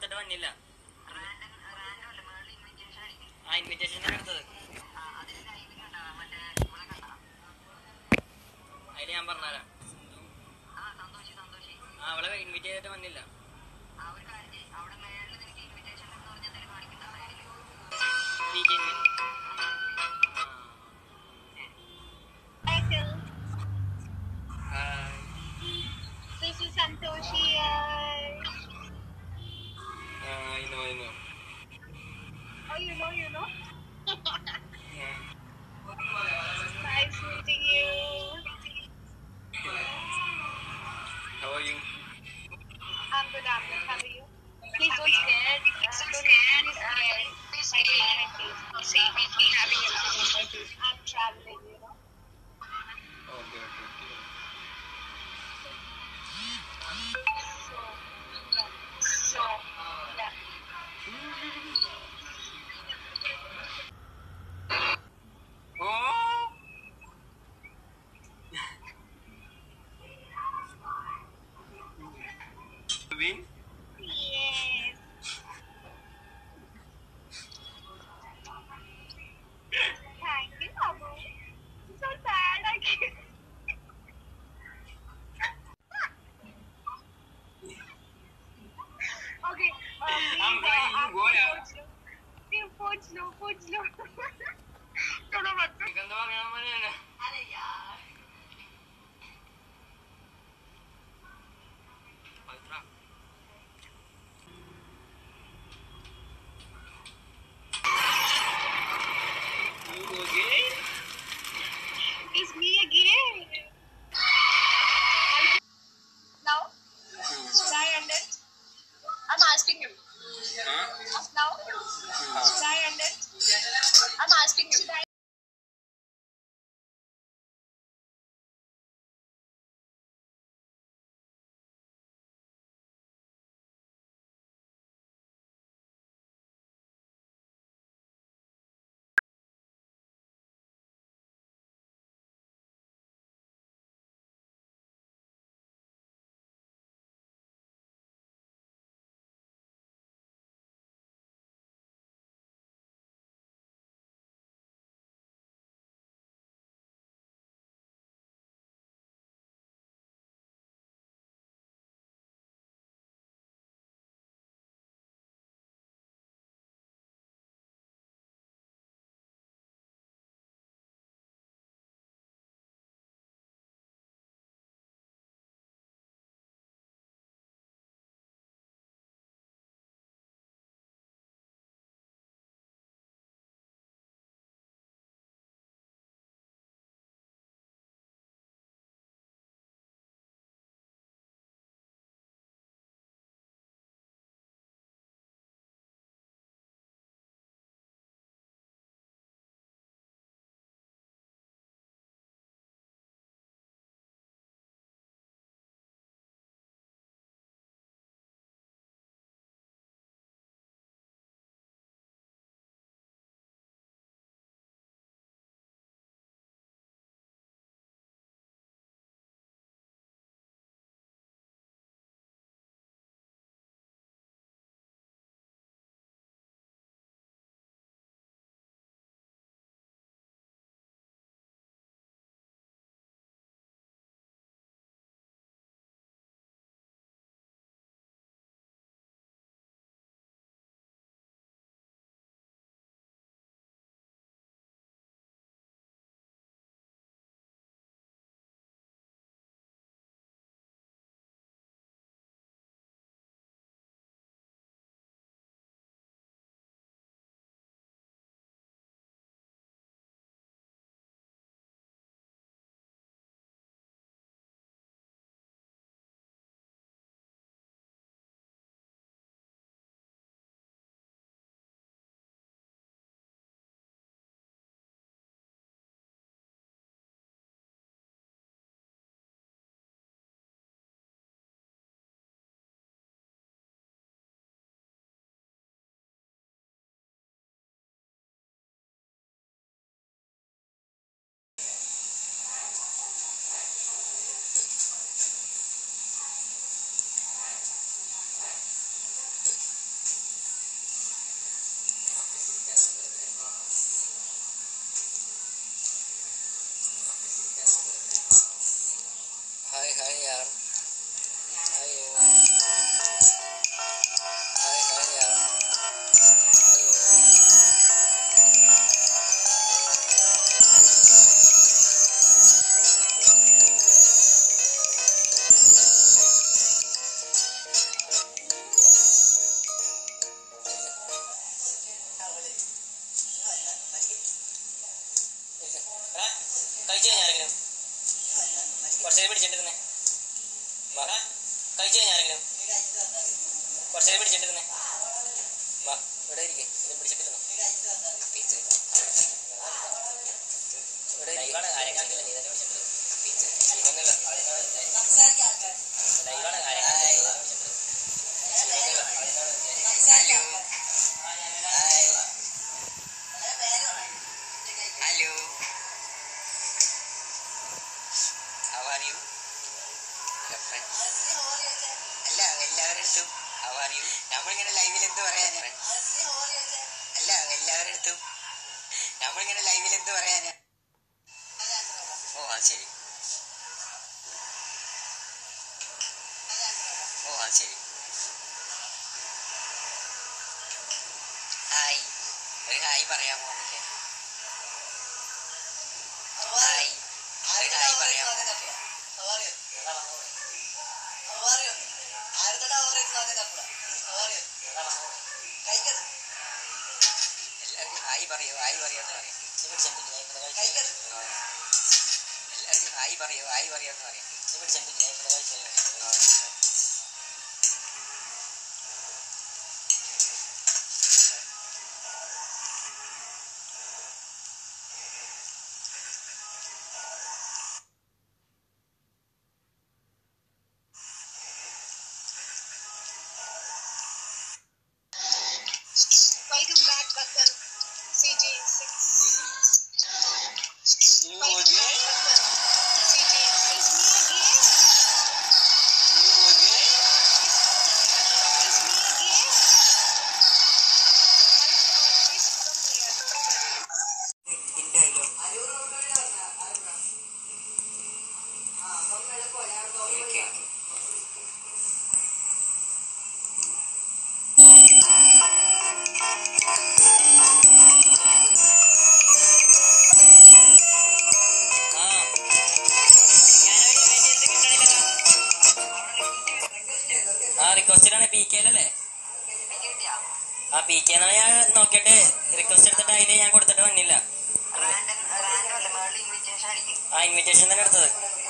കൊടുത്തിട്ട് വന്നില്ല ആ ഇൻവിറ്റേഷൻ എടുത്തത് അതില് ഞാൻ പറഞ്ഞുതരാം ആ അവളെ ഇൻവൈറ്റ് ചെയ്തിട്ട് വന്നില്ല വീക്കെൻഡിൽ Michael, hi this is Santoshi. Uh, I know, I know. oh, you know, you know. Yeah. Nice meeting you. How are you? I'm good, I'm good. How are you? Please don't scared. Uh, don't be scared. Please save me, please. Save me from having everything in my face. I'm traveling, you know. Okay, okay, okay. So, yeah. So, yeah. Oh! Win? Yes. Thank you, Babu. So sad, I can't. okay, uh, please, I'm going, you uh, go, yeah. You पूछ लो पूछ लो थोड़ा मत എനിക്കെന്താ പറയാൻ പറയാനാ अरे यार പവിത്ര You okay? It's me again. Now, should I end it? I'm asking him. Huh? Now, should I end it? I'm asking him. Should I? കുറച്ചേരം പിടിച്ചിട്ടിരുന്നേ വാ കഴിച്ചു കഴിഞ്ഞാൽ ആരെങ്കിലും കുറച്ചേരം പിടിച്ചിട്ടിരുന്നേ വാ ഇവിടെ ഇരിക്കേ ഇത് പിടിച്ചിട്ടിരുന്നു പീച്ച് ഇവിടെ ലൈവാണ് ആരെയും കാണിക്കില്ല നീ തന്നെ പിടിച്ചിട്ടിരുന്നു പീച്ച് സീനൊന്നുമില്ല ലൈവാണ് ആരെയും കാണിക്കില്ല hello hello how are you അല്ല എല്ലാവരുടെ അടുത്തും ഹൗ ആർ യു നമ്മളിങ്ങനെ ലൈവിൽ എന്ത് പറയാനാ അല്ല എല്ലാവരുടെ അടുത്തും നമ്മളിങ്ങനെ ലൈവിൽ എന്ത് പറയാനാ ഓ അത് ശരി ഓ അത് ശരി ഹായ് ഒരു ഹായ് പറയാമോ എനിക്ക് ഹായ് ഒരു ഹായ് പറയാമോ എല്ലാവർക്കും ഹായ് പറയൂ ഹായ് പറയൂ എന്ന് പറയാം ഇത് പിടിച്ചിട്ടില്ല ഇപ്പൊ കഴിച്ചു ആ. എല്ലാവർക്കും ഹായ് പറയൂ ഹായ് പറയൂ എന്ന് പറയാം ഇത് പിടിച്ചിട്ടില്ല ഇപ്പൊ കഴിച്ചു ആ. Welcome back, Bakar. CJ6. You Welcome again? back, Bakar. CJ6. It's me again. You again? It's me again. I will always come here. Don't worry. ആ ആ റിക്വസ്റ്റിലാണ് പി കെയിലല്ലേ ആ പി കെ എന്നാണ് ഞാൻ നോക്കിയിട്ട് റിക്വസ്റ്റ് എടുത്തിട്ട് അതിന് ഞാൻ കൊടുത്തിട്ട് വന്നില്ല ആ ഇൻവിറ്റേഷൻ തന്നെ എടുത്തത്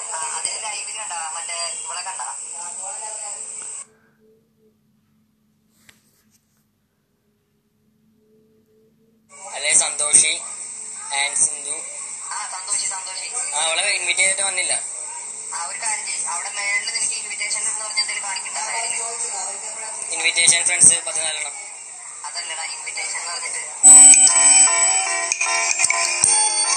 അല്ലെ സന്തോഷി ആൻഡ് സിന്ധു സന്തോഷി സന്തോഷി ആ അവളെ ഇൻവൈറ്റ് ചെയ്തിട്ട് വന്നില്ല ആ ഒരു കാര്യം ചെയ്യ് അവിടെ മേളിൽ നിനക്ക് ഇൻവിറ്റേഷൻ എന്ന് പറഞ്ഞ എന്തെങ്കിലും കാണിക്കണ്ട ഇൻവിറ്റേഷൻ ഫ്രണ്ട്സ് പതിനാലെണ്ണം അതല്ലടാ ഇൻവിറ്റേഷൻ എന്ന് പറഞ്ഞിട്ട് Thank